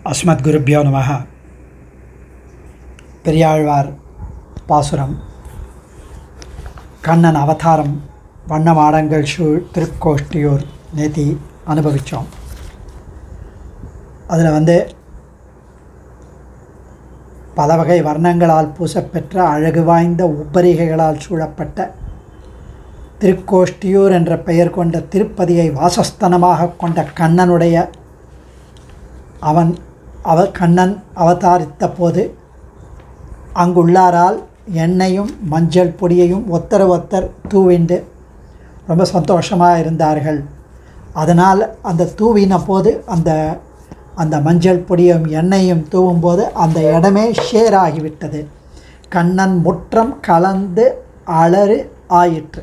அஸ்மத் குருப்பியோ நமக பெரியாழ்வார் பாசுரம் கண்ணன் அவதாரம் வண்ணமாடங்கள் சூழ் திருக்கோஷ்டியூர் நேத்தி அனுபவித்தோம் அதில் வந்து பல வகை வர்ணங்களால் பூசப்பெற்ற அழகு வாய்ந்த உப்பரிகைகளால் சூழப்பட்ட திருக்கோஷ்டியூர் என்ற பெயர் கொண்ட திருப்பதியை வாசஸ்தனமாக கொண்ட கண்ணனுடைய அவன் அவ கண்ணன் அவதாரித்த போது அங்குள்ளாரால் எண்ணெயும் மஞ்சள் பொடியையும் ஒத்தர ஒத்தர் தூவிண்டு ரொம்ப சந்தோஷமாக இருந்தார்கள் அதனால் அந்த தூவின போது அந்த அந்த மஞ்சள் பொடியும் எண்ணெயும் தூவும்போது அந்த இடமே ஷேர் ஆகிவிட்டது கண்ணன் முற்றம் கலந்து அலறு ஆயிற்று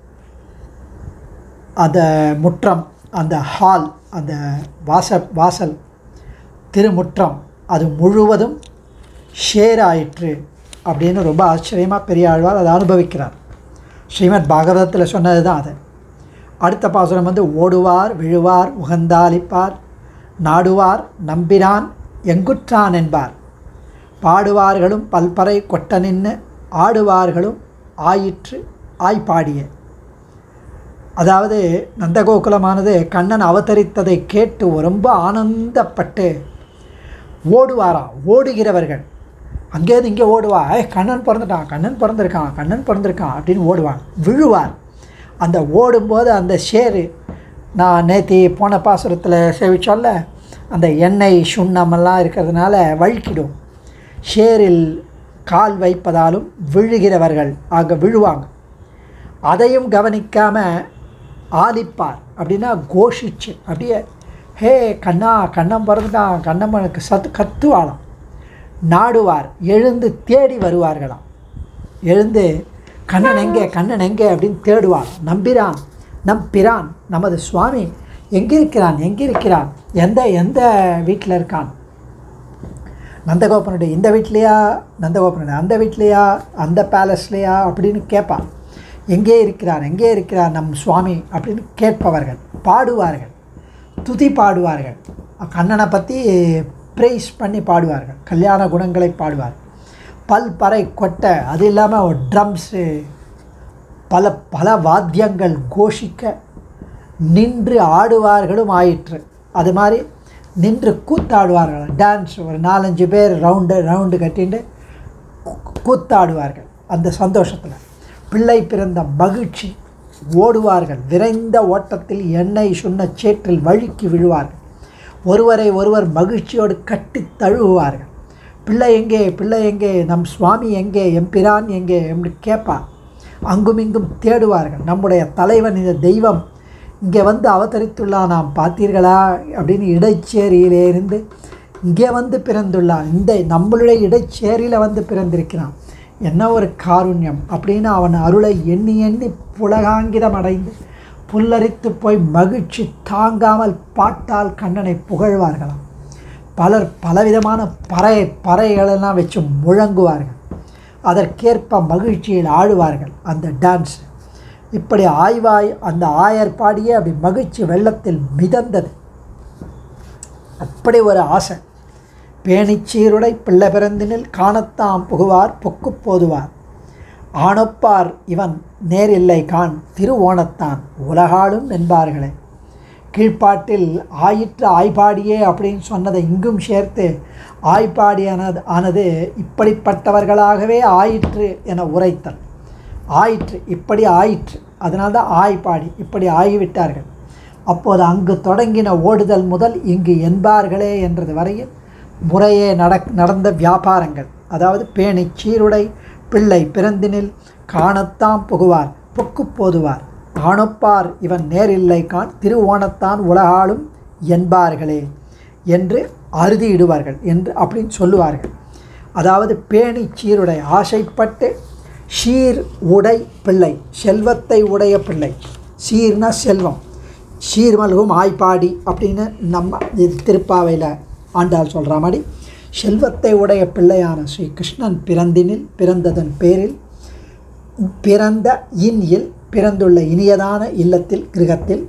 அந்த முற்றம் அந்த ஹால் அந்த வாச வாசல் திருமுற்றம் அது முழுவதும் ஷேர் ஆயிற்று அப்படின்னு ரொம்ப ஆச்சரியமாக பெரிய ஆழ்வார் அதை அனுபவிக்கிறார் ஸ்ரீமத் பாகவதத்தில் சொன்னது தான் அது அடுத்த பாசுரம் வந்து ஓடுவார் விழுவார் உகந்தாளிப்பார் நாடுவார் நம்பிரான் எங்குற்றான் என்பார் பாடுவார்களும் பல்பறை கொட்ட நின்று ஆடுவார்களும் ஆயிற்று ஆய்ப்பாடிய அதாவது நந்தகோகுலமானது கண்ணன் அவதரித்ததை கேட்டு ரொம்ப ஆனந்தப்பட்டு ஓடுவாராம் ஓடுகிறவர்கள் அங்கேருந்து இங்கே ஓடுவா ஏ கண்ணன் பிறந்துட்டான் கண்ணன் பிறந்திருக்கான் கண்ணன் பிறந்திருக்கான் அப்படின்னு ஓடுவான் விழுவான் அந்த ஓடும்போது அந்த ஷேரு நான் நேற்று போன பாசுரத்தில் சேவிச்சோல்ல அந்த எண்ணெய் சுண்ணமெல்லாம் இருக்கிறதுனால வழுக்கிடும் ஷேரில் கால் வைப்பதாலும் விழுகிறவர்கள் அங்கே விழுவாங்க அதையும் கவனிக்காமல் ஆலிப்பார் அப்படின்னா கோஷிச்சு அப்படியே ஹே கண்ணா கண்ணன் பிறந்துட்டான் கண்ணம்மனுக்கு சத்து கத்துவாளாம் நாடுவார் எழுந்து தேடி வருவார்களாம் எழுந்து கண்ணன் எங்கே கண்ணன் எங்கே அப்படின்னு தேடுவான் நம்பிரான் நம் பிரான் நமது சுவாமி எங்கே இருக்கிறான் எங்கே இருக்கிறான் எந்த எந்த வீட்டில் இருக்கான் நந்தகோபனுடைய இந்த வீட்லையா நந்தகோபனுடைய அந்த வீட்லையா அந்த பேலஸ்லையா அப்படின்னு கேட்பான் எங்கே இருக்கிறார் எங்கே இருக்கிறார் நம் சுவாமி அப்படின்னு கேட்பவர்கள் பாடுவார்கள் துதி பாடுவார்கள் கண்ணனை பற்றி ப்ரைஸ் பண்ணி பாடுவார்கள் கல்யாண குணங்களை பாடுவார் பல் பறை கொட்டை அது இல்லாமல் ட்ரம்ஸு பல பல வாத்தியங்கள் கோஷிக்க நின்று ஆடுவார்களும் ஆயிற்று அது மாதிரி நின்று கூத்தாடுவார்கள் டான்ஸ் ஒரு நாலஞ்சு பேர் ரவுண்டு ரவுண்டு கட்டிட்டு கூத்தாடுவார்கள் அந்த சந்தோஷத்தில் பிள்ளை பிறந்த மகிழ்ச்சி ஓடுவார்கள் விரைந்த ஓட்டத்தில் எண்ணெய் சுண்ண சேற்றில் வழுக்கி விழுவார்கள் ஒருவரை ஒருவர் மகிழ்ச்சியோடு கட்டி தழுவுவார்கள் பிள்ளை எங்கே பிள்ளை எங்கே நம் சுவாமி எங்கே எம்பிரான் எங்கே என்று கேட்பார் அங்குமிங்கும் தேடுவார்கள் நம்முடைய தலைவன் இந்த தெய்வம் இங்கே வந்து அவதரித்துள்ளான் நாம் பார்த்தீர்களா அப்படின்னு இடைச்சேரியிலே இருந்து இங்கே வந்து பிறந்துள்ளான் இந்த நம்மளுடைய இடைச்சேரியில் வந்து பிறந்திருக்கிறான் என்ன ஒரு காருண்யம் அப்படின்னு அவன் அருளை எண்ணி எண்ணி புலகாங்கிதம் அடைந்து புல்லரித்து போய் மகிழ்ச்சி தாங்காமல் பாட்டால் கண்ணனை புகழ்வார்களாம் பலர் பலவிதமான பறை பறைகளெல்லாம் வச்சு முழங்குவார்கள் அதற்கேற்ப மகிழ்ச்சியில் ஆடுவார்கள் அந்த டான்ஸ் இப்படி ஆய்வாய் அந்த ஆயர் பாடியே அப்படி மகிழ்ச்சி வெள்ளத்தில் மிதந்தது அப்படி ஒரு ஆசை பேணிச்சீருடை பிள்ளை பிறந்தினில் காணத்தாம் புகுவார் பொக்கு போதுவார் ஆணொப்பார் இவன் நேரில்லை கான் திருவோணத்தான் உலகாலும் என்பார்களே கீழ்ப்பாட்டில் ஆயிற்று ஆய்பாடியே அப்படின்னு சொன்னதை இங்கும் சேர்த்து ஆய்பாடியானது ஆனது இப்படிப்பட்டவர்களாகவே ஆயிற்று என உரைத்தல் ஆயிற்று இப்படி ஆயிற்று அதனால தான் ஆய்பாடி இப்படி ஆகிவிட்டார்கள் அப்போது அங்கு தொடங்கின ஓடுதல் முதல் இங்கு என்பார்களே என்றது வரையில் முறையே நடக் நடந்த வியாபாரங்கள் அதாவது பேணி சீருடை பிள்ளை பிறந்தினில் காணத்தாம் புகுவார் பொக்கு போதுவார் ஆணொப்பார் இவன் நேரில்லை கான் திருவோணத்தான் உலகாலும் என்பார்களே என்று அறுதியிடுவார்கள் என்று அப்படின்னு சொல்லுவார்கள் அதாவது பேணி சீருடை ஆசைப்பட்டு ஷீர் உடை பிள்ளை செல்வத்தை உடைய பிள்ளை சீர்னா செல்வம் சீர்மல்கும் ஆய்ப்பாடி அப்படின்னு நம்ம இது திருப்பாவையில் ஆண்டாள் சொல்கிற மாதிரி செல்வத்தை உடைய பிள்ளையான ஸ்ரீ கிருஷ்ணன் பிறந்தினில் பிறந்ததன் பேரில் பிறந்த இன்யில் பிறந்துள்ள இனியதான இல்லத்தில் கிரகத்தில்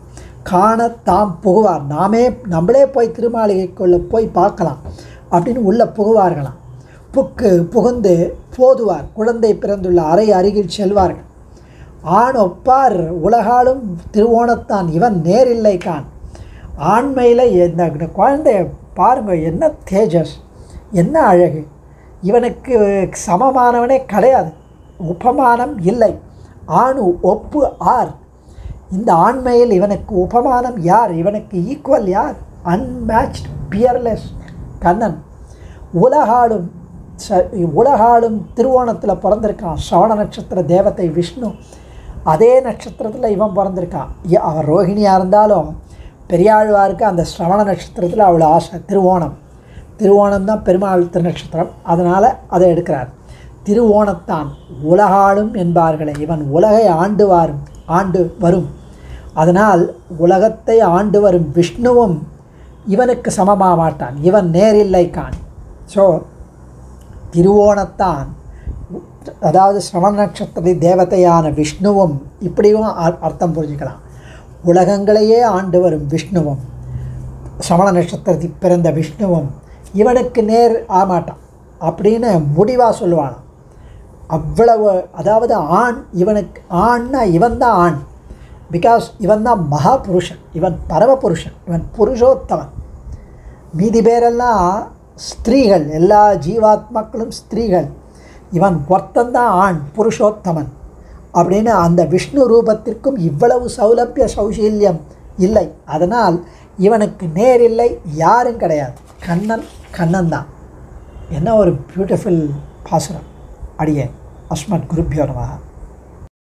காண தாம் புகுவார் நாமே நம்மளே போய் திருமாளிகைக்குள்ளே போய் பார்க்கலாம் அப்படின்னு உள்ளே புகுவார்களாம் புக்கு புகுந்து போதுவார் குழந்தை பிறந்துள்ள அறை அருகில் செல்வார்கள் ஆண் ஒப்பார் உலகாலும் திருவோணத்தான் இவன் நேரில்லை கான் ஆண்மையில் இந்த குழந்தைய பாருங்க என்ன தேஜஸ் என்ன அழகு இவனுக்கு சமமானவனே கிடையாது உபமானம் இல்லை ஆணு ஒப்பு ஆர் இந்த ஆண்மையில் இவனுக்கு உபமானம் யார் இவனுக்கு ஈக்குவல் யார் அன்மேட்ச்ட் பியர்லெஸ் கண்ணன் உலகாலும் ச உலகாலும் திருவோணத்தில் பிறந்திருக்கான் சவண நட்சத்திர தேவதை விஷ்ணு அதே நட்சத்திரத்தில் இவன் பிறந்திருக்கான் இ- அவன் ரோகிணியாக இருந்தாலும் பெரியாழ்வாருக்கு அந்த சிரவண நட்சத்திரத்தில் அவ்வளோ ஆசை திருவோணம் திருவோணம் தான் பெருமாள் திருநட்சத்திரம் அதனால் அதை எடுக்கிறார் திருவோணத்தான் உலகாளும் என்பார்களே இவன் உலகை ஆண்டு வாரும் ஆண்டு வரும் அதனால் உலகத்தை ஆண்டு வரும் விஷ்ணுவும் இவனுக்கு சமமாக மாட்டான் இவன் நேரில்லை கான் ஸோ திருவோணத்தான் அதாவது சிரவண நட்சத்திர தேவதையான விஷ்ணுவும் இப்படியும் அர்- அர்த்தம் புரிஞ்சுக்கலாம் உலகங்களையே ஆண்டு வரும் விஷ்ணுவும் சமண நட்சத்திரத்தில் பிறந்த விஷ்ணுவும் இவனுக்கு நேர் ஆமாட்டான் அப்படின்னு முடிவாக சொல்லுவானாம் அவ்வளவு அதாவது ஆண் இவனுக்கு ஆண்னா இவன் தான் ஆண் பிகாஸ் இவன் தான் மகா புருஷன் இவன் பரமபுருஷன் இவன் புருஷோத்தமன் மீதி பேரெல்லாம் ஸ்திரீகள் எல்லா ஜீவாத்மாக்களும் ஸ்திரீகள் இவன் ஒருத்தந்தான் ஆண் புருஷோத்தமன் அப்படின்னு அந்த விஷ்ணு ரூபத்திற்கும் இவ்வளவு சௌலபிய சௌசீல்யம் இல்லை அதனால் இவனுக்கு நேர் இல்லை யாரும் கிடையாது கண்ணன் கண்ணன் தான் என்ன ஒரு பியூட்டிஃபுல் பாசுரம் அடியே அஸ்மத் குருப்பியோ நமः